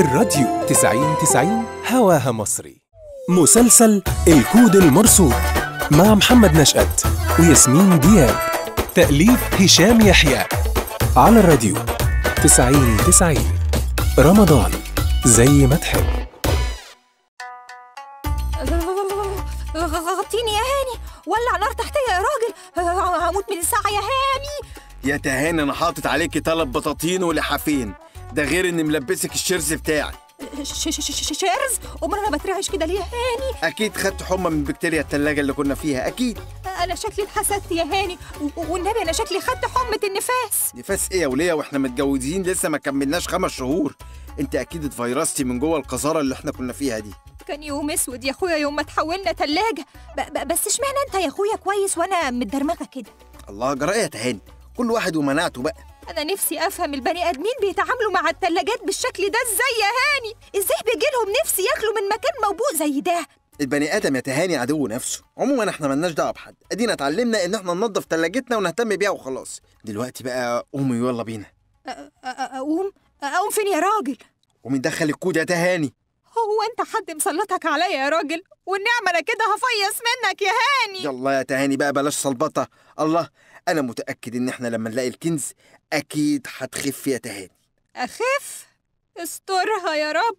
الراديو 90 90 هواها مصري مسلسل الكود المرصود مع محمد نشأت وياسمين دياب تأليف هشام يحيى على الراديو 90 90 رمضان زي ما تحب غطيني يا هاني ولع نار تحتيا يا راجل هموت من الساعة يا هاني يا تهاني انا حاطط عليكي طلب بطاطين ولحافين ده غير اني ملبسك الشرز بتاعي ش- ش- ش- ش- شيرز امال انا بترعش كده ليه يا هاني اكيد خدت حمى من بكتيريا التلاجة اللي كنا فيها اكيد انا شكلي اتحسدت يا هاني و- والنبي انا شكلي خدت حمة النفاس نفاس ايه يا وليه واحنا متجوزين لسه ما كملناش خمس شهور انت اكيد اتفيرستي من جوه القذاره اللي احنا كنا فيها دي كان يوم اسود يا اخويا يوم ما تحولنا تلاجة ب- ب- بس اشمعنى انت يا اخويا كويس وانا متدرمغة كده الله جرى يا تهاني كل واحد ومناعته بقى انا نفسي افهم البني ادمين بيتعاملوا مع التلاجات بالشكل ده ازاي يا هاني ازاي بيجيلهم نفس ياكلوا من مكان موبوء زي ده البني ادم يا تهاني عدو نفسه عموما احنا ملناش دعوه بحد ادينا اتعلمنا ان احنا ننظف تلاجتنا ونهتم بيها وخلاص دلوقتي بقى قومي يلا بينا أ- أ- اقوم اقوم فين يا راجل قومي ندخل الكود يا تهاني هو انت حد مسلطك عليا يا راجل والنعمه انا كده هفيص منك يا هاني يلا يا تهاني بقى بلاش صلبطه الله انا متاكد ان احنا لما نلاقي الكنز اكيد هتخف يا تهاني اخف استرها يا رب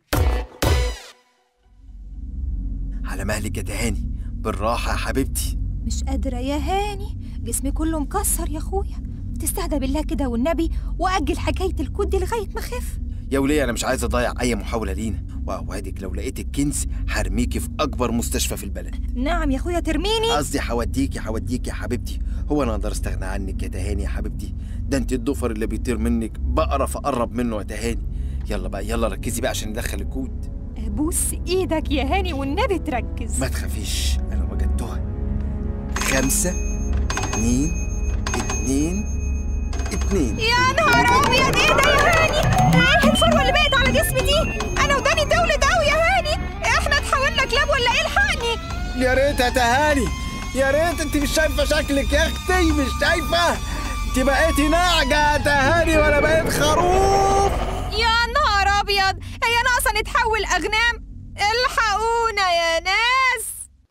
على مهلك يا تهاني بالراحه يا حبيبتي مش قادره يا هاني جسمي كله مكسر يا اخويا تستهدى بالله كده والنبي واجل حكايه الكود دي لغايه ما اخف يا وليه انا مش عايز اضيع اي محاوله لينا واوعدك لو لقيت الكنز هرميكي في اكبر مستشفى في البلد نعم يا اخويا ترميني قصدي هوديكي هوديكي يا حبيبتي هو انا اقدر استغنى عنك يا تهاني يا حبيبتي ده انت الضفر اللي بيطير منك بقرف اقرب منه يا تهاني يلا بقى يلا ركزي بقى عشان ندخل الكود ابوس ايدك يا هاني والنبي تركز ما تخافيش انا وجدتها خمسة اتنين اتنين اتنين يا نهار ابيض ايه ده يا هاني ايه الفروه اللي بقت على جسمي دي انا وداني تولد قوي يا هاني احنا اتحولنا كلاب ولا ايه الحقني يا ريت يا تهاني يا ريت انت مش شايفه شكلك يا اختي مش شايفه انت بقيتي نعجه يا تهاني وانا بقيت خروف يا نهار ابيض هي ناقصه نتحول اغنام الحقونا يا ناس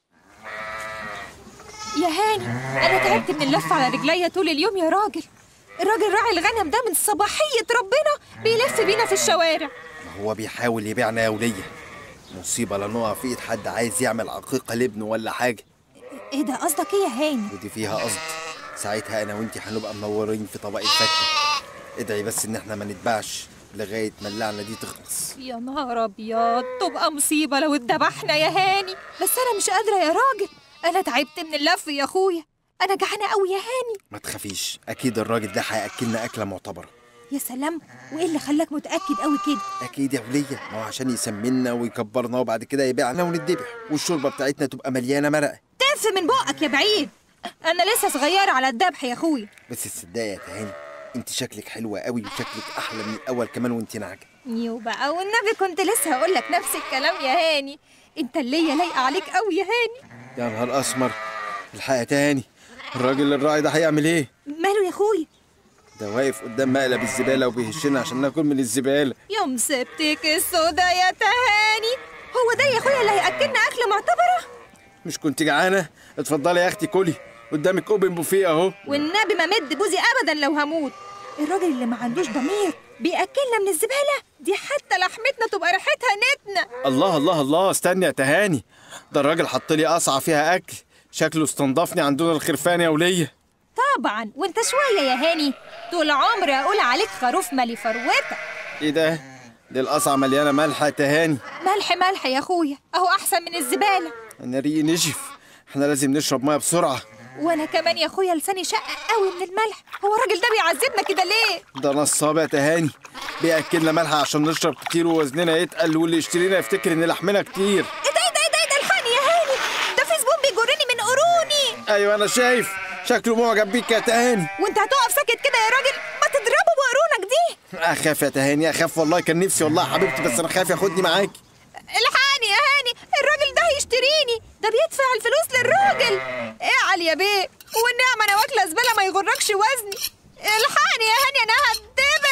يا هاني انا تعبت من اللف على رجليا طول اليوم يا راجل الراجل راعي الغنم ده من صباحية ربنا بيلف بينا في الشوارع هو بيحاول يبيعنا يا وليه مصيبه لا نقع في ايد حد عايز يعمل عقيقه لابنه ولا حاجه ايه ده قصدك ايه يا هاني ودي فيها قصد ساعتها انا وانتي هنبقى منورين في طبق الفاكهه ادعي بس ان احنا ما نتباعش لغايه ما اللعنه دي تخلص يا نهار ابيض تبقى مصيبة لو اتذبحنا يا هاني بس انا مش قادرة يا راجل انا تعبت من اللف يا اخويا انا جعانة قوي يا هاني ما تخافيش اكيد الراجل ده هياكلنا اكله معتبره يا سلام وايه اللي خلاك متأكد قوي كده اكيد يا وليه ما هو عشان يسمنا ويكبرنا وبعد كده يبيعنا وندبح والشوربه بتاعتنا تبقى مليانه مرقه تف من بقك يا بعيد انا لسه صغيرة على الذبح يا اخويا بس تصدقي يا تهاني انت شكلك حلوه قوي وشكلك احلى من الاول كمان وانت ناعجه يو بقى والنبي كنت لسه هقول لك نفس الكلام يا هاني انت اللي لايقة عليك قوي يا هاني يا نهار اسمر الحق يا تهاني الراجل الراعي ده هيعمل ايه ماله يا اخويا ده واقف قدام مقلب الزباله وبيهشنا عشان ناكل من الزباله يا مسبتك السودا يا تهاني هو ده يا اخويا اللي هياكلنا اكل معتبره مش كنت جعانه اتفضلي يا اختي كلي قدامك اوبن بوفيه اهو والنبي ما مد بوزي ابدا لو هموت الراجل اللي ما عندوش ضمير بياكلنا من الزباله دي حتى لحمتنا تبقى ريحتها نتنه الله الله الله استني يا تهاني ده الراجل حط لي قصعه فيها اكل شكله استنضفني عن دون الخرفان يا وليه طبعا وانت شويه يا هاني طول عمري اقول عليك خروف مالي فروتك ايه ده دي القصعه مليانه ملح يا تهاني ملح ملح يا اخويا اهو احسن من الزباله انا ريقي نشف احنا لازم نشرب ميه بسرعه وانا كمان يا اخويا لساني شقق قوي من الملح هو الراجل ده بيعذبنا كده ليه ده نصاب يا تهاني بياكلنا ملح عشان نشرب كتير ووزننا يتقل واللي يشترينا يفتكر ان لحمنا كتير ايه ده ايه ده ايه ده ايه ده الحقني يا هاني ده في زبون بيجرني من قروني ايوه انا شايف شكله معجب بيك يا تهاني وانت هتقف ساكت كده يا راجل ما تضربه بقرونك دي اخاف يا تهاني اخاف والله كان نفسي والله يا حبيبتي بس انا خايف ياخدني معاكي الحقني يا هاني الراجل ده هيشتريني ده بيدفع الفلوس للراجل اعل يا بيه والنعمة انا واكلة زبالة ما يغركش وزني الحقني يا هاني انا هتذبح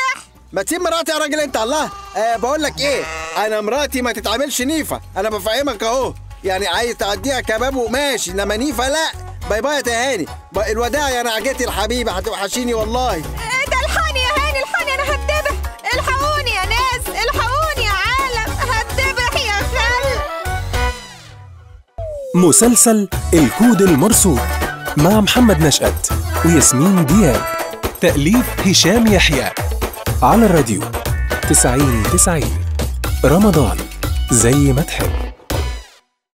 ما تسيب مراتي يا راجل انت الله آه بقول لك ايه انا مراتي ما تتعاملش نيفه انا بفهمك اهو يعني عايز تعديها كباب وماشي انما نيفه لا باي باي يا تهاني ب- الوداع يا نعجتي الحبيبه هتوحشيني والله ايه ده الحقني يا هاني الحقني انا هتذبح الحقوني يا ناس الحقوني يا عالم هتذبح يا خل مسلسل الكود المرصود مع محمد نشأت وياسمين دياب تأليف هشام يحيى على الراديو تسعين تسعين رمضان زي ما تحب